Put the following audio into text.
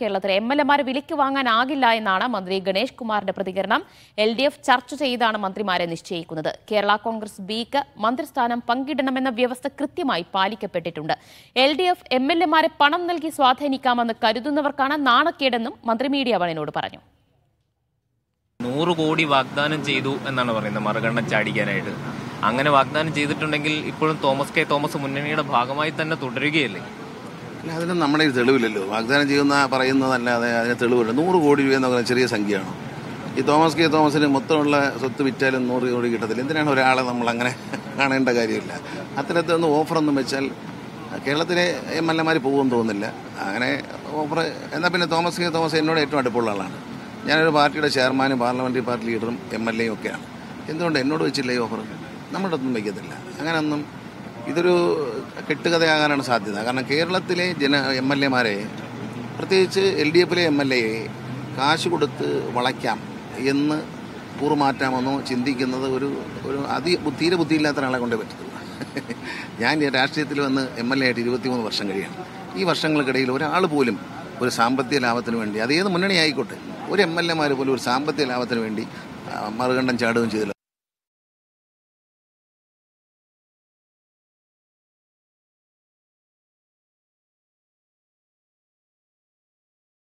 കേരളത്തിലെ M L എമാരെ വിലയ്ക്ക് വാങ്ങാനാകില്ല എന്നാണ് മന്ത്രി ഗണേഷ് കുമാറിന്റെ പ്രതികരണം എൽ ഡി എഫ് ചർച്ച ചെയ്താണ് മന്ത്രിമാരെ നിശ്ചയിക്കുന്നത് കേരള കോൺഗ്രസ് ബിക്ക് മന്ത്രിസ്ഥാനം പങ്കിടണമെന്ന വ്യവസ്ഥ കൃത്യമായി പാലിക്കപ്പെട്ടിട്ടുണ്ട് L D F M L എമാരെ പണം നൽകി സ്വാധീനിക്കാമെന്ന് കരുതുന്നവർക്കാണ് നാണക്കേടെന്നും മന്ത്രി മീഡിയ വണിനോട് പറഞ്ഞു നൂറ് കോടി വാഗ്ദാനം ചെയ്തു എന്നാണ് പറയുന്നത് മറുകണ്ഠം ചാടിക്കാനായിട്ട് അങ്ങനെ വാഗ്ദാനം ചെയ്തിട്ടുണ്ടെങ്കിൽ ഇപ്പോഴും തോമസ് കെ തോമസ് മുന്നണിയുടെ ഭാഗമായി തന്നെ തുടരുകയല്ലേ അല്ല അതിന് നമ്മുടെ ഒരു തെളിവില്ലല്ലോ വാഗ്ദാനം ചെയ്യുന്ന പറയുന്നതല്ലാതെ അതിന് തെളിവില്ല നൂറ് കോടി രൂപ എന്ന് പറയുന്ന ചെറിയ സംഖ്യയാണ് ഈ തോമസ് കെ തോമസിന് മൊത്തമുള്ള സ്വത്ത് വിറ്റാലും നൂറ് കോടി കിട്ടത്തില്ല എന്തിനാണ് ഒരാളെ നമ്മൾ അങ്ങനെ കാണേണ്ട കാര്യമില്ല അത്തരത്തിലൊന്ന് ഓഫറൊന്നും വെച്ചാൽ കേരളത്തിലെ എം എൽ എമാർ പോകുമെന്ന് തോന്നുന്നില്ല അങ്ങനെ ഓഫർ എന്നാൽ പിന്നെ തോമസ് കെ തോമസ് എന്നോട് ഏറ്റവും അടുപ്പമുള്ള ആളാണ് ഞാനൊരു പാർട്ടിയുടെ ചെയർമാനും പാർലമെന്ററി പാർട്ടി ലീഡറും എം എൽ എയും ഒക്കെയാണ് എന്തുകൊണ്ട് എന്നോട് വെച്ചില്ല ഈ ഓഫർ നമ്മുടെ ഒന്നും വയ്ക്കത്തില്ല അങ്ങനെയൊന്നും ഇതൊരു കെട്ടുകഥയാകാനാണ് സാധ്യത കാരണം കേരളത്തിലെ ജന എം എൽ എമാരെ പ്രത്യേകിച്ച് എൽ ഡി എഫിലെ എം എൽ എയെ കാശ് കൊടുത്ത് വളയ്ക്കാം എന്ന് കൂറുമാറ്റാമെന്നോ ചിന്തിക്കുന്നത് ഒരു ഒരു അതി തീരെ ബുദ്ധിയില്ലാത്ത ഒരാളെ കൊണ്ടേ പറ്റത്തുള്ളൂ ഞാൻ ഈ രാഷ്ട്രീയത്തിൽ വന്ന് എം എൽ എ ആയിട്ട് ഇരുപത്തിമൂന്ന് വർഷം കഴിയാണ് ഈ വർഷങ്ങൾക്കിടയിൽ ഒരാൾ പോലും ഒരു സാമ്പത്തിക ലാഭത്തിന് വേണ്ടി അത് ഏത് മുന്നണി ആയിക്കോട്ടെ ഒരു എം എൽ എമാർ പോലും ഒരു സാമ്പത്തിക ലാഭത്തിന് വേണ്ടി ആ, മറുകണ്ഠം ചാടുകയും ചെയ്തില്ല